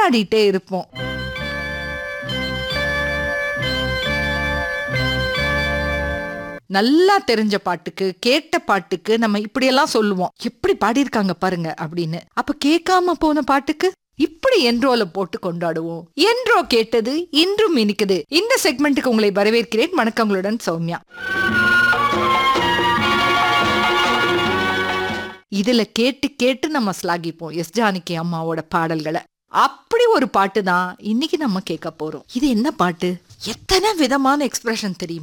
கொண்டாடிட்டே இருப்போம் நல்லா தெரிஞ்ச பாட்டுக்கு கேட்ட பாட்டுக்கு நம்ம இப்படியெல்லாம் சொல்லுவோம் எப்படி பாடியிருக்காங்க பாருங்க அப்படின்னு அப்ப கேட்காம போன பாட்டுக்கு இப்படி என்றோல போட்டு கொண்டாடுவோம் என்றோ கேட்டது இன்றும் இனிக்குது இந்த செக்மெண்ட்டுக்கு உங்களை வரவேற்கிறேன் வணக்கங்களுடன் சௌமியா இதுல கேட்டு கேட்டு நம்ம ஸ்லாகிப்போம் எஸ் ஜானகி அம்மாவோட பாடல்களை அப்படி ஒரு பாட்டு தான் இன்னைக்கு நம்ம கேட்க போறோம் இது என்ன பாட்டு எத்தனை விதமான எக்ஸ்பிரஷன் தெரியுமா